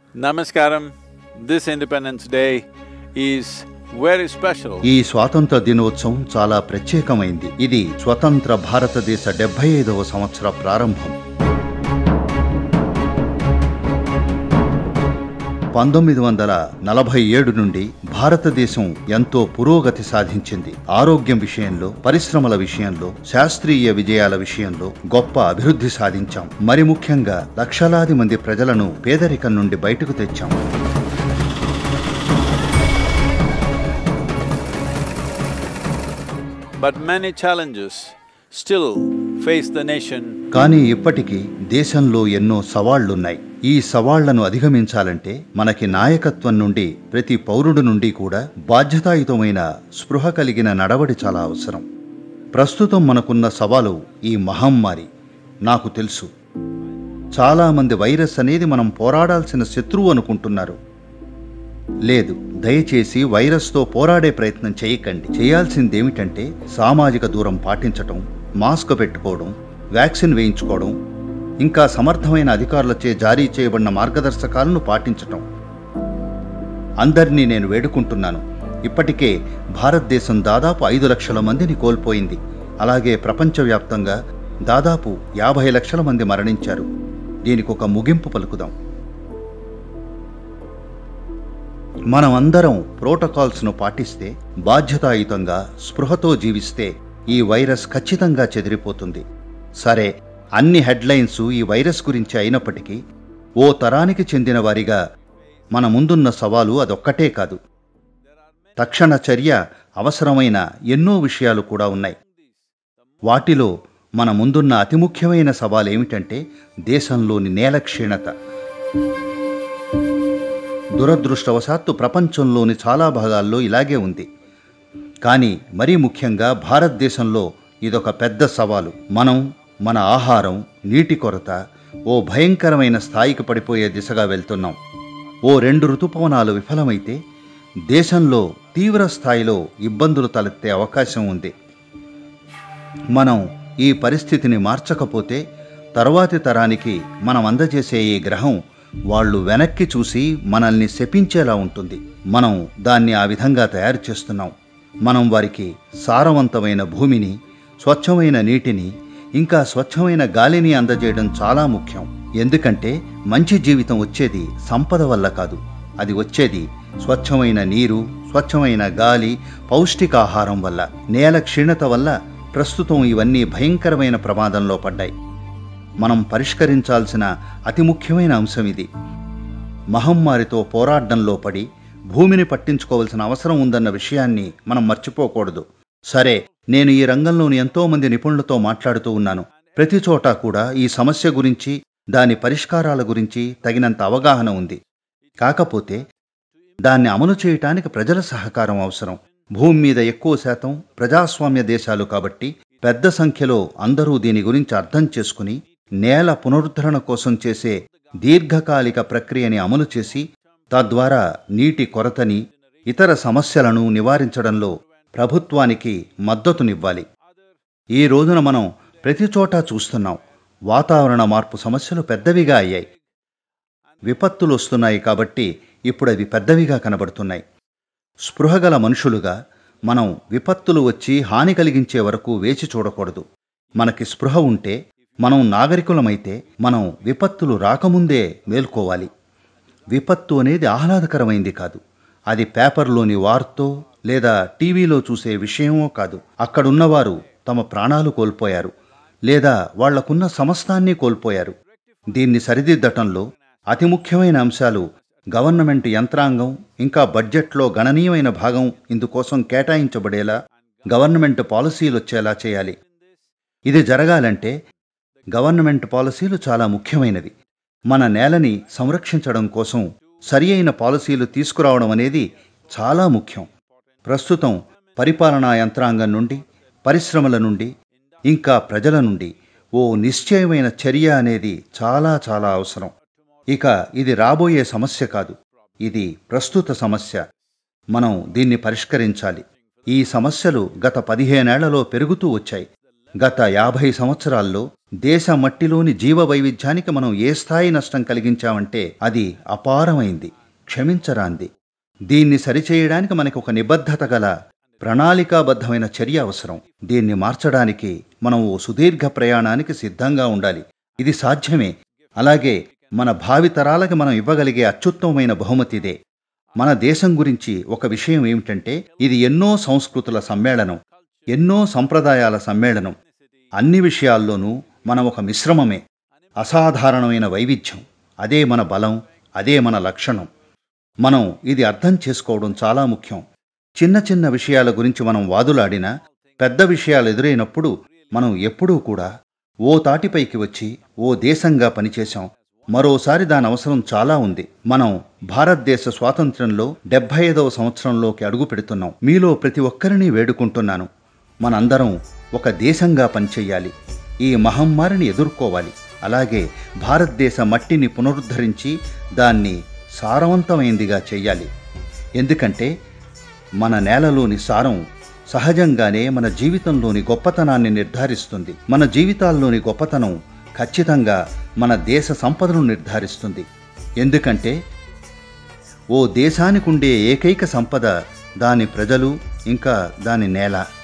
Namaskaram. This Independence Day is very special. ఈ స్వాతంత్ర దినోత్సవం చాలా ప్రత్యేకమైంది ఇది స్వతంత్ర భారతదేశ డెబ్బై ఐదవ సంవత్సర ప్రారంభం పంతొమ్మిది వందల నలభై ఏడు నుండి భారతదేశం ఎంతో పురోగతి సాధించింది ఆరోగ్యం విషయంలో పరిశ్రమల విషయంలో శాస్త్రీయ విజయాల విషయంలో గొప్ప అభివృద్ధి సాధించాం మరి ముఖ్యంగా లక్షలాది మంది ప్రజలను పేదరికం నుండి బయటకు తెచ్చాం But many challenges still face the nation. కానీ ఇప్పటికీ దేశంలో ఎన్నో సవాళ్లున్నాయి ఈ సవాళ్లను అధిగమించాలంటే మనకి నాయకత్వం నుండి ప్రతి పౌరుడు నుండి కూడా బాధ్యతాయుతమైన స్పృహ కలిగిన నడవడి చాలా అవసరం ప్రస్తుతం మనకున్న సవాలు ఈ మహమ్మారి నాకు తెలుసు చాలామంది వైరస్ అనేది మనం పోరాడాల్సిన శత్రువు అనుకుంటున్నారు లేదు దయచేసి వైరస్తో పోరాడే ప్రయత్నం చేయకండి చేయాల్సిందేమిటంటే సామాజిక దూరం పాటించటం మాస్క్ పెట్టుకోవడం వ్యాక్సిన్ వేయించుకోవడం ఇంకా సమర్థమైన అధికారులచే జారీ చేయబడిన మార్గదర్శకాలను పాటించటం అందరినీ నేను వేడుకుంటున్నాను ఇప్పటికే భారతదేశం దాదాపు ఐదు లక్షల మందిని కోల్పోయింది అలాగే ప్రపంచవ్యాప్తంగా దాదాపు యాభై లక్షల మంది మరణించారు దీనికి ఒక ముగింపు పలుకుదాం మనం అందరం ప్రోటోకాల్స్ను పాటిస్తే బాధ్యతాయుతంగా స్పృహతో జీవిస్తే ఈ వైరస్ ఖచ్చితంగా చెదిరిపోతుంది సరే అన్ని హెడ్లైన్స్ ఈ వైరస్ గురించి అయినప్పటికీ ఓ తరానికి చెందిన వారిగా మన ముందున్న సవాలు అదొక్కటే కాదు తక్షణ చర్య అవసరమైన ఎన్నో విషయాలు కూడా ఉన్నాయి వాటిలో మన ముందున్న అతి ముఖ్యమైన సవాల్ ఏమిటంటే దేశంలోని నేల క్షీణత దురదృష్టవశాత్తు ప్రపంచంలోని చాలా భాగాల్లో ఇలాగే ఉంది కానీ మరీ ముఖ్యంగా భారతదేశంలో ఇదొక పెద్ద సవాలు మనం మన ఆహారం నీటి కొరత ఓ భయంకరమైన స్థాయికి పడిపోయే దిశగా వెళ్తున్నాం ఓ రెండు ఋతుపవనాలు విఫలమైతే దేశంలో తీవ్ర స్థాయిలో ఇబ్బందులు తలెత్తే అవకాశం ఉంది మనం ఈ పరిస్థితిని మార్చకపోతే తర్వాతి తరానికి మనం అందజేసే ఈ గ్రహం వాళ్ళు వెనక్కి చూసి మనల్ని శపించేలా ఉంటుంది మనం దాన్ని ఆ విధంగా తయారు చేస్తున్నాం మనం వారికి సారవంతమైన భూమిని స్వచ్ఛమైన నీటిని ఇంకా స్వచ్ఛమైన గాలిని అందజేయడం చాలా ముఖ్యం ఎందుకంటే మంచి జీవితం వచ్చేది సంపద వల్ల కాదు అది వచ్చేది స్వచ్ఛమైన నీరు స్వచ్ఛమైన గాలి పౌష్టికాహారం వల్ల నేల క్షీణత వల్ల ప్రస్తుతం ఇవన్నీ భయంకరమైన ప్రమాదంలో పడ్డాయి మనం పరిష్కరించాల్సిన అతి ముఖ్యమైన అంశం ఇది మహమ్మారితో పోరాటంలో పడి భూమిని పట్టించుకోవాల్సిన అవసరం ఉందన్న విషయాన్ని మనం మర్చిపోకూడదు సరే నేను ఈ రంగంలోని ఎంతో మంది నిపుణులతో మాట్లాడుతూ ఉన్నాను ప్రతి చోట కూడా ఈ సమస్య గురించి దాని పరిష్కారాల గురించి తగినంత అవగాహన ఉంది కాకపోతే దాన్ని అమలు చేయటానికి ప్రజల సహకారం అవసరం భూమి మీద ఎక్కువ శాతం ప్రజాస్వామ్య దేశాలు కాబట్టి పెద్ద సంఖ్యలో అందరూ దీని గురించి అర్థం చేసుకుని నేల పునరుద్ధరణ కోసం చేసే దీర్ఘకాలిక ప్రక్రియని అమలు చేసి తద్వారా నీటి కొరతని ఇతర సమస్యలను నివారించడంలో ప్రభుత్వానికి మద్దతునివ్వాలి ఈ రోజున మనం ప్రతి చోటా చూస్తున్నాం వాతావరణ మార్పు సమస్యలు పెద్దవిగా అయ్యాయి విపత్తులు వస్తున్నాయి కాబట్టి ఇప్పుడు అవి పెద్దవిగా కనబడుతున్నాయి స్పృహగల మనుషులుగా మనం విపత్తులు వచ్చి హాని కలిగించే వరకు వేచి చూడకూడదు మనకి స్పృహ ఉంటే మనం నాగరికులమైతే మనం విపత్తులు రాకముందే మేల్కోవాలి విపత్తు అనేది ఆహ్లాదకరమైంది కాదు అది పేపర్లోని వార్తో లేదా టీవీలో చూసే విషయమో కాదు అక్కడున్నవారు తమ ప్రాణాలు కోల్పోయారు లేదా వాళ్లకున్న సమస్తాన్ని కోల్పోయారు దీన్ని సరిదిద్దటంలో అతి ముఖ్యమైన అంశాలు గవర్నమెంట్ యంత్రాంగం ఇంకా బడ్జెట్లో గణనీయమైన భాగం ఇందుకోసం కేటాయించబడేలా గవర్నమెంట్ పాలసీలు వచ్చేలా చేయాలి ఇది జరగాలంటే గవర్నమెంట్ పాలసీలు చాలా ముఖ్యమైనవి మన నేలని సంరక్షించడం కోసం సరి అయిన పాలసీలు తీసుకురావడం అనేది చాలా ముఖ్యం ప్రస్తుతం పరిపాలనా యంత్రాంగం నుండి పరిశ్రమల నుండి ఇంకా ప్రజల నుండి ఓ నిశ్చయమైన చర్య అనేది చాలా చాలా అవసరం ఇక ఇది రాబోయే సమస్య కాదు ఇది ప్రస్తుత సమస్య మనం దీన్ని పరిష్కరించాలి ఈ సమస్యలు గత పదిహేనేళ్లలో పెరుగుతూ వచ్చాయి గత యాభై సంవత్సరాల్లో దేశ మట్టిలోని జీవ వైవిధ్యానికి మనం ఏ స్థాయి నష్టం కలిగించామంటే అది అపారమైంది క్షమించరాంది దీన్ని సరిచేయడానికి మనకు ఒక నిబద్ధత గల ప్రణాళికాబద్ధమైన చర్య అవసరం దీన్ని మార్చడానికి మనం ఓ సుదీర్ఘ ప్రయాణానికి సిద్ధంగా ఉండాలి ఇది సాధ్యమే అలాగే మన భావితరాలకి మనం ఇవ్వగలిగే అత్యుత్తమమైన బహుమతిదే మన దేశం గురించి ఒక విషయం ఏమిటంటే ఇది ఎన్నో సంస్కృతుల సమ్మేళనం ఎన్నో సంప్రదాయాల సమ్మేళనం అన్ని విషయాల్లోనూ మనం ఒక మిశ్రమమే అసాధారణమైన వైవిధ్యం అదే మన బలం అదే మన లక్షణం మనం ఇది అర్థం చేసుకోవడం చాలా ముఖ్యం చిన్న చిన్న విషయాల గురించి మనం వాదులాడినా పెద్ద విషయాలు ఎదురైనప్పుడు మనం ఎప్పుడూ కూడా ఓ తాటిపైకి వచ్చి ఓ దేశంగా పనిచేశాం మరోసారి దాని అవసరం చాలా ఉంది మనం భారతదేశ స్వాతంత్ర్యంలో డెబ్బై ఐదవ సంవత్సరంలోకి అడుగు పెడుతున్నాం మీలో ప్రతి ఒక్కరిని వేడుకుంటున్నాను మనందరం ఒక దేశంగా పనిచేయాలి ఈ మహమ్మారిని ఎదుర్కోవాలి అలాగే భారతదేశ మట్టిని పునరుద్ధరించి దాన్ని సారవంతమైందిగా చెయ్యాలి ఎందుకంటే మన నేలలోని సారం సహజంగానే మన జీవితంలోని గొప్పతనాన్ని నిర్ధారిస్తుంది మన జీవితాల్లోని గొప్పతనం ఖచ్చితంగా మన దేశ సంపదను నిర్ధారిస్తుంది ఎందుకంటే ఓ దేశానికుండే ఏకైక సంపద దాని ప్రజలు ఇంకా దాని నేల